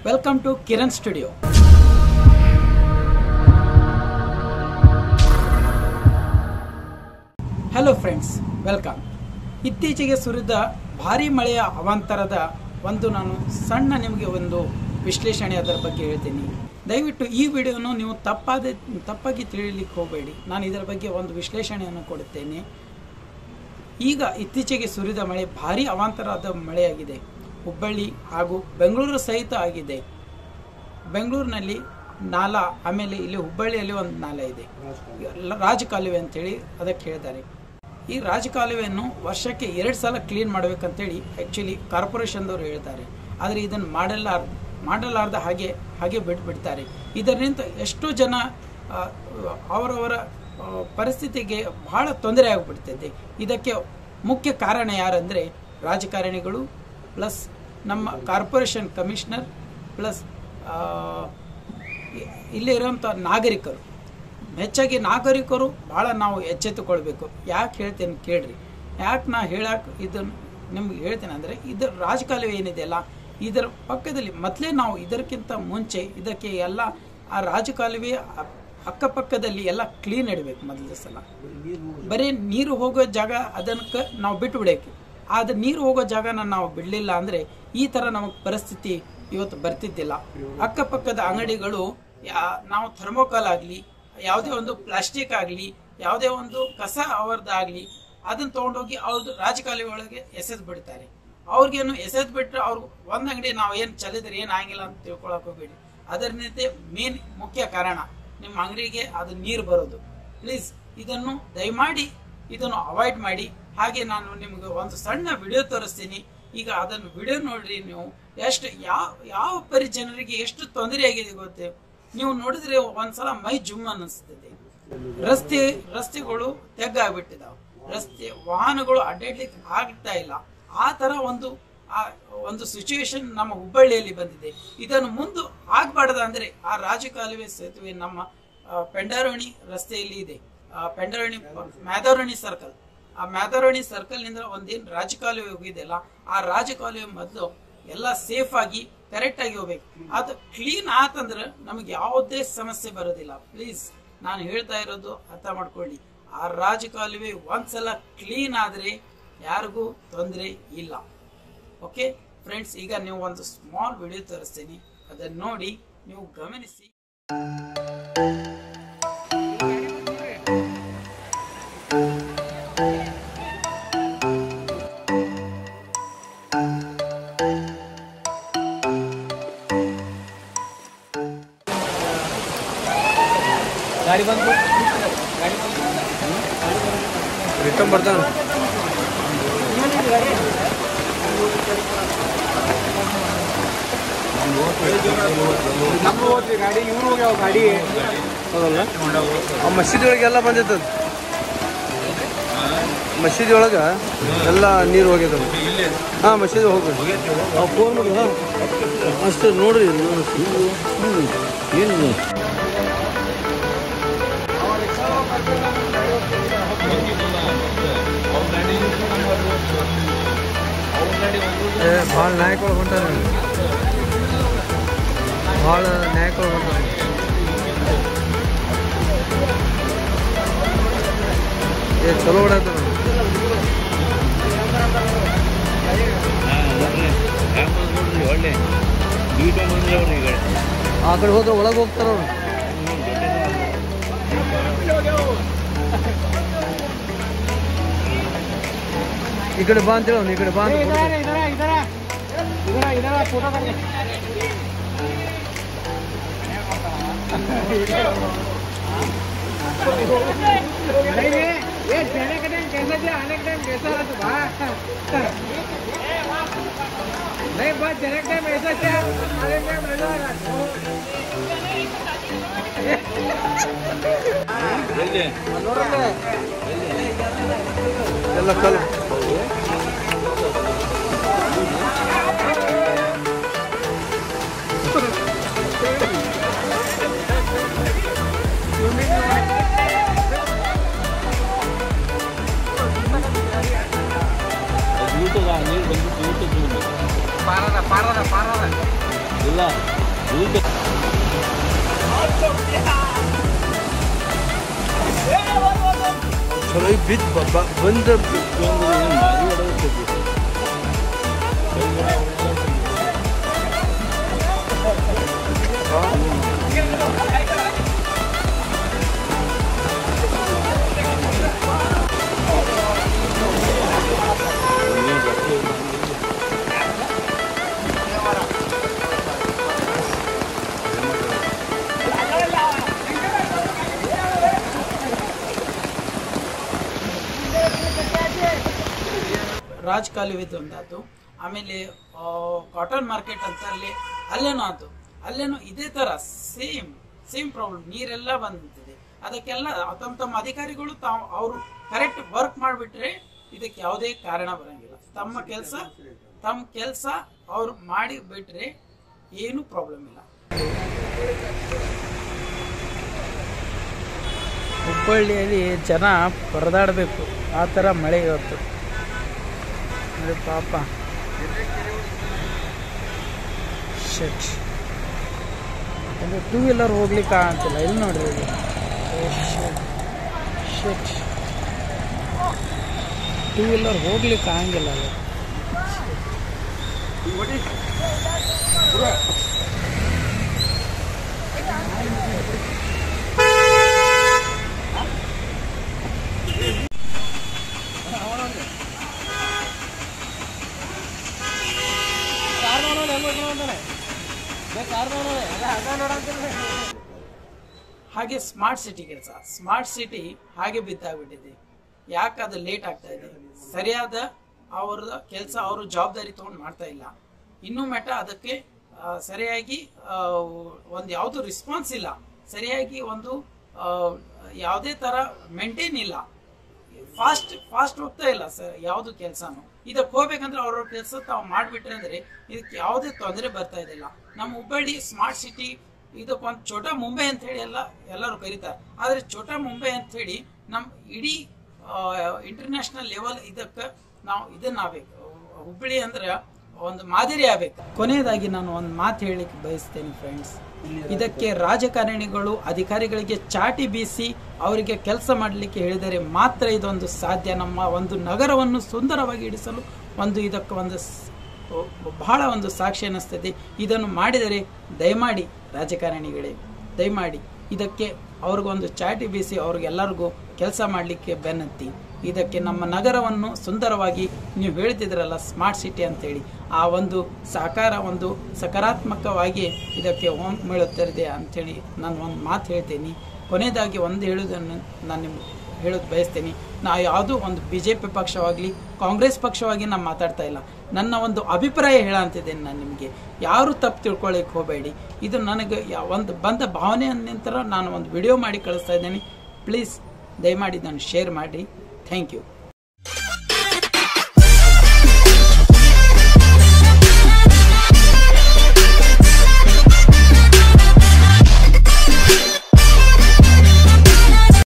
Welcome to Kiran studio hello friends welcome ಇತ್ತೀಚೆಗೆ ಸುರಿದ ಭಾರಿ ಮಳೆಯ ಅವಾಂತರದ ಒಂದು ನಾನು ಸಣ್ಣ ನಿಮಗೆ ಒಂದು ವಿಶ್ಲೇಷಣೆ ಅದರ ಬಗ್ಗೆ ಹೇಳ್ತೀನಿ ದಯವಿಟ್ಟು ಈ ವಿಡಿಯೋನು ನೀವು ತಪ್ಪಾದ ತಪ್ಪಾಗಿ ತಿಳಿಲಿಕ್ಕೆ ಹೋಗಬೇಡಿ ನಾನು ಇದರ ಬಗ್ಗೆ ಒಂದು ವಿಶ್ಲೇಷಣೆಯನ್ನು ಕೊಡುತ್ತೇನೆ ಈಗ ಇತ್ತೀಚೆಗೆ ಸುರಿದ ಮಳೆ ಭಾರಿ ಅವಾಂತರದ ಮಳೆಯಾಗಿದೆ ಹುಬ್ಬಳ್ಳಿ ಹಾಗೂ ಬೆಂಗಳೂರು ಸಹಿತ ಆಗಿದೆ ಬೆಂಗಳೂರಿನಲ್ಲಿ ನಾಲಾ ಆಮೇಲೆ ಇಲ್ಲಿ ಹುಬ್ಬಳ್ಳಿಯಲ್ಲಿ ಒಂದು ನಾಲ ಇದೆ ಲ- ರಾಜಕಾಲುವೆ ಅಂತೇಳಿ ಅದಕ್ಕೆ ಹೇಳಿದ್ದಾರೆ ಈ ರಾಜಕಾಲುವೆಯನ್ನು ವರ್ಷಕ್ಕೆ ಎರಡು ಸಲ ಕ್ಲೀನ್ ಮಾಡಬೇಕಂತೇಳಿ ಆ್ಯಕ್ಚುಲಿ ಕಾರ್ಪೊರೇಷನ್ದವರು ಹೇಳ್ತಾರೆ ಆದರೆ ಇದನ್ನು ಮಾಡಲಾರ ಮಾಡಲಾರ್ದ ಹಾಗೆ ಹಾಗೆ ಬಿಟ್ಬಿಡ್ತಾರೆ ಇದರಿಂದ ಎಷ್ಟೋ ಜನ ಆ, ಅವರವರ ಆ, ಪರಿಸ್ಥಿತಿಗೆ ಬಹಳ ತೊಂದರೆ ಆಗಿಬಿಡ್ತೈತೆ ಇದಕ್ಕೆ ಮುಖ್ಯ ಕಾರಣ ಯಾರಂದರೆ ರಾಜಕಾರಣಿಗಳು ಪ್ಲಸ್ ನಮ್ಮ ಕಾರ್ಪೊರೇಷನ್ ಕಮಿಷನರ್ ಪ್ಲಸ್ ಇಲ್ಲಿ ಇರುವಂಥ ನಾಗರಿಕರು ಹೆಚ್ಚಾಗಿ ನಾಗರಿಕರು ಭಾಳ ನಾವು ಎಚ್ಚೆತ್ತುಕೊಳ್ಬೇಕು ಯಾಕೆ ಹೇಳ್ತೇನೆ ಕೇಳ್ರಿ ಯಾಕೆ ನಾ ಹೇಳಕ್ಕೆ ಇದನ್ನು ನಿಮ್ಗೆ ಹೇಳ್ತೇನೆ ಅಂದರೆ ಇದರ ರಾಜಕಾಲುವೆ ಏನಿದೆಯಲ್ಲ ಇದರ ಪಕ್ಕದಲ್ಲಿ ಮೊದಲೇ ನಾವು ಇದಕ್ಕಿಂತ ಮುಂಚೆ ಇದಕ್ಕೆ ಎಲ್ಲ ಆ ರಾಜಕಾಲುವೆ ಅ- ಅಕ್ಕಪಕ್ಕದಲ್ಲಿ ಎಲ್ಲ ಕ್ಲೀನ್ ಇಡಬೇಕು ಮೊದಲ ಸಲ ಬರೀ ನೀರು ಹೋಗೋ ಜಾಗ ಅದಕ್ಕೆ ನಾವು ಬಿಟ್ಟು ಬಿಡಬೇಕು ಆದ್ರೆ ನೀರು ಹೋಗೋ ಜಾಗನ ನಾವು ಬಿಡಲಿಲ್ಲ ಅಂದರೆ ಈ ಥರ ನಮಗೆ ಪರಿಸ್ಥಿತಿ ಇವತ್ತು ಬರ್ತಿದ್ದಿಲ್ಲ ಅಕ್ಕಪಕ್ಕದ ಅಂಗಡಿಗಳು ಯಾ- ನಾವು ಥರ್ಮೋಕಾಲ್ ಆಗಲಿ ಯಾವುದೇ ಒಂದು ಪ್ಲಾಸ್ಟಿಕ್ ಆಗಲಿ ಯಾವುದೇ ಒಂದು ಕಸ ಅವರದ್ದಾಗಲಿ ಅದನ್ನ ತಗೊಂಡೋಗಿ ಅವ್ರದ್ದು ರಾಜಕಾಲುವೆ ಒಳಗೆ ಎಸೆದ್ ಬಿಡ್ತಾರೆ ಅವ್ರಿಗೇನು ಎಸೆದ್ ಬಿಟ್ರೆ ಅವ್ರು ಒಂದ್ ಅಂಗಡಿ ನಾವು ಏನು ಚಲಿದ್ರೆ ಏನು ಆಗಿಲ್ಲ ಅಂತ ತಿಳ್ಕೊಳಕ್ ಹೋಗ್ಬೇಡಿ ಅದರಿಂದ ಮೇನ್ ಮುಖ್ಯ ಕಾರಣ ನಿಮ್ಮ ಅಂಗಡಿಗೆ ಅದು ನೀರು ಬರೋದು ಪ್ಲೀಸ್ ಇದನ್ನು ದಯಮಾಡಿ ಇದನ್ನು ಅವಾಯ್ಡ್ ಮಾಡಿ ಹಾಗೆ ನಾನು ನಿಮಗೆ ಒಂದು ಸಣ್ಣ ವಿಡಿಯೋ ತೋರಿಸ್ತೀನಿ ಈಗ ಅದನ್ನು ವಿಡಿಯೋ ನೋಡ್ರಿ ನೀವು ಎಷ್ಟು ಯಾವ ಯಾವ ಪರಿ ಜನರಿಗೆ ಎಷ್ಟು ತೊಂದರೆ ಆಗಿದೆ ಗೊತ್ತೇ ನೀವು ನೋಡಿದ್ರೆ ಒಂದ್ಸಲ ಮೈ ಜುಮ್ ಅನ್ನಿಸ್ತದೆ ರಸ್ತೆ ರಸ್ತೆಗಳು ತೆಗ್ಗಾಗ್ಬಿಟ್ಟಿದಾವೆ ರಸ್ತೆ ವಾಹನಗಳು ಅಡ್ಡಾಡ್ಲಿಕ್ಕೆ ಆಗ್ತಾ ಇಲ್ಲ ಆ ತರ ಒಂದು ಆ ಒಂದು ಸಿಚುವೇಶನ್ ನಮ್ಮ ಹುಬ್ಬಳ್ಳಿಯಲ್ಲಿ ಬಂದಿದೆ ಇದನ್ನು ಮುಂದೆ ಆಗ್ಬಾರ್ದು ಅಂದ್ರೆ ಆ ರಾಜಕಾಲುವೆ ಸೇತುವೆ ನಮ್ಮ ಆ, ಪೆಂಡಾರೋಣಿ ರಸ್ತೆಯಲ್ಲಿ ಇದೆ ಆ, ಪೆಂಡಾರೋಣಿ ಮ್ಯಾದಾರೋಣಿ ಸರ್ಕಲ್ ಆ ಮ್ಯಾದಾರೋಣಿ ಸರ್ಕಲ್ ನಿಂದ ಒಂದೇನು ರಾಜಕಾಲುವೆ ಹೋಗಿದೆಯಲ್ಲ ಆ ರಾಜಕಾಲುವೆ ಮೊದಲು ಎಲ್ಲ ಸೇಫ್ ಆಗಿ ಕರೆಕ್ಟ್ ಆಗಿ ಹೋಗ್ಬೇಕು ಅದು ಕ್ಲೀನ್ ಆತಂದ್ರೆ ನಮಗೆ ಯಾವುದೇ ಸಮಸ್ಯೆ ಬರೋದಿಲ್ಲ ಪ್ಲೀಸ್ ನಾನು ಹೇಳ್ತಾ ಇರೋದು ಅರ್ಥ ಮಾಡ್ಕೊಳ್ಳಿ ಆ ರಾಜಕಾಲುವೆ ಒಂದ್ಸಲ ಕ್ಲೀನ್ ಆದ್ರೆ ಯಾರಿಗೂ ತೊಂದರೆ ಇಲ್ಲ ಓಕೆ ಫ್ರೆಂಡ್ಸ್ ಈಗ ನೀವು ಒಂದು ಸ್ಮಾಲ್ ವಿಡಿಯೋ ತೋರಿಸ್ತೀನಿ ಅದನ್ನ ನೋಡಿ ನೀವು ಗಮನಿಸಿ ಗಾಡಿ ಬಂತು ರಿಟರ್ನ್ ಬರ್ತಾನೆ ನಮ್ದು ಹೋದ್ರಿ ಗಾಡಿ ಇವ್ರು ಹೋಗ್ಯಾವ ಗಾಡಿ ಹೌದಲ್ಲ ಆ ಮಸೀದಿ ಒಳಗೆ ಎಲ್ಲ ಬಂದೈತದ ಮಸೀದಿ ಒಳಗೆ ಎಲ್ಲ ನೀರು ಹೋಗ್ಯದ ಹಾಂ ಮಸೀದಿ ಹೋಗ್ಬೇಕು ಆ ಫೋನ್ ಮಾಡಿ ಹಾಂ ಅಷ್ಟು ನೋಡ್ರಿ ಏನು ಏ ಭಾಳ ನಾಯಕರು ಹೊಂಟಾರೆ ಭಾಳ ನಾಯಕರು ಹೊಂಟಾರೆ ಏ ಚಲೋ ಹೊಡಾಯ್ತು ಒಳ್ಳೆ ಬೀಟ ಬಂದ್ರೆ ಅವ್ರಿಗೆ ಆ ಕಡೆ ಹೋದ್ರೆ ಒಳಗೆ ಹೋಗ್ತಾರ ಅವ್ರು ಈ ಕಡೆ ಬಾ ಅಂತೇಳಿ ಅವ್ನು ಈ ಕಡೆ ಬಾ ಅಂತ ಇದರ ಕೊಡ್ತಾನೆ. ಇದರ ಇದರ ಇದರ ಇದರ ಫೋಟೋ ಬರಲಿ नहीं रे ये जाने का टाइम कैसा था आने का टाइम कैसा रहा तो बा नहीं बस जाने का टाइम ऐसा था आने का टाइम ऐसा रहा ಎಲ್ಲ ಕಲ್ ಊಟದ ನೀರು ಬಂದು ಊಟ पारा पारा पारा ಇಲ್ಲ ಚಲೋ ಈಗ ಬಿದ್ದು ಬಂದ ರಾಜ್ ಕಾಲುವೆದು ಒಂದಾತು ಆಮೇಲೆ ಕಾಟನ್ ಮಾರ್ಕೆಟ್ ಅಂತ ಅಲ್ಲಿ ಅಲ್ಲೇನೋ ಆತು ಅಲ್ಲೇನೋ ಇದೇ ತರ ಸೇಮ್ ಸೇಮ್ ಪ್ರಾಬ್ಲಮ್ ನೀರೆಲ್ಲ ಬಂದಿದೆ ಅದಕ್ಕೆಲ್ಲ ತಮ್ಮ ತಮ್ಮ ಅಧಿಕಾರಿಗಳು ತಾವು ಅವರು ಕರೆಕ್ಟ್ ವರ್ಕ್ ಮಾಡಿಬಿಟ್ರೆ ಇದಕ್ಕೆ ಯಾವುದೇ ಕಾರಣ ಬರಂಗಿಲ್ಲ ತಮ್ಮ ಕೆಲಸ ತಮ್ಮ ಕೆಲಸ ಅವ್ರು ಮಾಡಿ ಬಿಟ್ರೆ ಏನು ಪ್ರಾಬ್ಲಮ್ ಇಲ್ಲ ಹುಬ್ಬಳ್ಳಿಯಲ್ಲಿ ಜನ ಪರದಾಡಬೇಕು ಆ ಥರ ಮಳೆ ಇವತ್ತು ನೋಡಿ ಪಾಪ ಶಟ್ ಒಂದು ಟೂ ವೀಲರ್ ಹೋಗ್ಲಿಕ್ಕೆ ಆಗಂತಿಲ್ಲ ಇಲ್ಲಿ ನೋಡ್ರಿ ಇಲ್ಲಿ ಶಟ್ ಟೂ ವೀಲರ್ ಹೋಗ್ಲಿಕ್ಕೆ ಆಗಂಗಿಲ್ಲ ಅಲ್ಲಿ ಹಾಗೆ ಸ್ಮಾರ್ಟ್ ಸಿಟಿ ಕೆಲಸ ಸ್ಮಾರ್ಟ್ ಸಿಟಿ ಹಾಗೆ ಬಿದ್ದಾಗ್ಬಿಟ್ಟಿದೆ ಯಾಕೆ ಅದು ಲೇಟ್ ಆಗ್ತಾ ಇದೆ ಸರಿಯಾದ ಅವ್ರ ಕೆಲಸ ಅವರು ಜವಾಬ್ದಾರಿ ತಗೊಂಡು ಮಾಡ್ತಾ ಇಲ್ಲ ಇನ್ನೂ ಮೆಟ ಅದಕ್ಕೆ ಆ, ಸರಿಯಾಗಿ ಒಂದು ಯಾವುದು ರೆಸ್ಪಾನ್ಸ್ ಇಲ್ಲ ಸರಿಯಾಗಿ ಒಂದು ಆ, ಯಾವುದೇ ತರ ಮೇಂಟೈನ್ ಇಲ್ಲ ಫಾಸ್ಟ್ ಫಾಸ್ಟ್ ಹೋಗ್ತಾ ಇಲ್ಲ ಸರ್ ಯಾವುದು ಕೆಲಸನು ಇದಕ್ಕೆ ಹೋಗ್ಬೇಕಂದ್ರೆ ಅವ್ರವ್ರ ಕೆಲಸ ತಾವು ಮಾಡಿಬಿಟ್ರೆ ಅಂದ್ರೆ ಇದಕ್ಕೆ ಯಾವುದೇ ತೊಂದರೆ ಬರ್ತಾ ಇದಿಲ್ಲ ನಮ್ಮ ಹುಬ್ಬಳ್ಳಿ ಸ್ಮಾರ್ಟ್ ಸಿಟಿ ಇದಕ್ಕೊಂದು ಛೋಟಾ ಮುಂಬೈ ಅಂತ ಹೇಳಿ ಎಲ್ಲ ಎಲ್ಲರೂ ಕರೀತಾರೆ ಆದ್ರೆ ಛೋಟಾ ಮುಂಬೈ ಅಂತ ಹೇಳಿ ನಮ್ಮ ಇಡೀ ಇಂಟರ್ನ್ಯಾಷನಲ್ ಲೆವೆಲ್ ಇದಕ್ಕೆ ನಾವು ಇದನ್ನ ಆಗ್ಬೇಕು ಹುಬ್ಬಳ್ಳಿ ಅಂದ್ರೆ ಒಂದು ಮಾದರಿ ಆಗ್ಬೇಕು ಕೊನೆಯದಾಗಿ ನಾನು ಒಂದು ಮಾತು ಹೇಳಲಿಕ್ಕೆ ಬಯಸ್ತೇನೆ ಫ್ರೆಂಡ್ಸ್ ಇದಕ್ಕೆ ರಾಜಕಾರಣಿಗಳು ಅಧಿಕಾರಿಗಳಿಗೆ ಚಾಟಿ ಬೀಸಿ ಅವರಿಗೆ ಕೆಲಸ ಮಾಡಲಿಕ್ಕೆ ಹೇಳಿದರೆ ಮಾತ್ರ ಇದೊಂದು ಸಾಧ್ಯ ನಮ್ಮ ಒಂದು ನಗರವನ್ನು ಸುಂದರವಾಗಿ ಇಡಿಸಲು ಒಂದು ಇದಕ್ಕೆ ಒಂದು ಸ್- ಬಹಳ ಒಂದು ಸಾಕ್ಷಿ ಅನ್ನಿಸ್ತದೆ ಇದನ್ನು ಮಾಡಿದರೆ ದಯಮಾಡಿ ರಾಜಕಾರಣಿಗಳೇ ದಯಮಾಡಿ ಇದಕ್ಕೆ ಅವ್ರಿಗೊಂದು ಚಾಟಿ ಬೀಸಿ ಅವ್ರಿಗೆಲ್ಲರಿಗೂ ಕೆಲಸ ಮಾಡಲಿಕ್ಕೆ ಬೆನ್ನತ್ತಿ ಇದಕ್ಕೆ ನಮ್ಮ ನಗರವನ್ನು ಸುಂದರವಾಗಿ ನೀವು ಹೇಳ್ತಿದ್ರಲ್ಲ ಸ್ಮಾರ್ಟ್ ಸಿಟಿ ಅಂತೇಳಿ ಆ ಒಂದು ಸಾಕಾರ ಒಂದು ಸಕಾರಾತ್ಮಕವಾಗಿ ಇದಕ್ಕೆ ಹೋಗ್ಮೇಳುತ್ತಿದೆ ಅಂಥೇಳಿ ನಾನು ಒಂದು ಮಾತು ಹೇಳ್ತೀನಿ ಕೊನೆಯದಾಗಿ ಒಂದು ಹೇಳುವುದನ್ನು ನಾನು ನಿಮ್ಗೆ ಹೇಳೋದು ಬಯಸ್ತೇನೆ ನಾವು ಯಾವುದೂ ಒಂದು ಬಿ ಜೆ ಪಿ ಪಕ್ಷವಾಗಲಿ ಕಾಂಗ್ರೆಸ್ ಪಕ್ಷವಾಗಿ ನಾನು ಮಾತಾಡ್ತಾ ಇಲ್ಲ ನನ್ನ ಒಂದು ಅಭಿಪ್ರಾಯ ಹೇಳಂತಿದ್ದೇನೆ ನಾನು ನಿಮಗೆ ಯಾರು ತಪ್ಪು ತಿಳ್ಕೊಳ್ಳಿಕ್ಕೆ ಹೋಗಬೇಡಿ ಇದು ನನಗೆ ಯಾ- ಒಂದು ಬಂದ ಭಾವನೆ ನಂತರ ನಾನು ಒಂದು ವಿಡಿಯೋ ಮಾಡಿ ಕಳಿಸ್ತಾ ಇದ್ದೇನೆ ಪ್ಲೀಸ್ ದಯಮಾಡಿ ನಾನು ಶೇರ್ ಮಾಡಿ ಥ್ಯಾಂಕ್ ಯು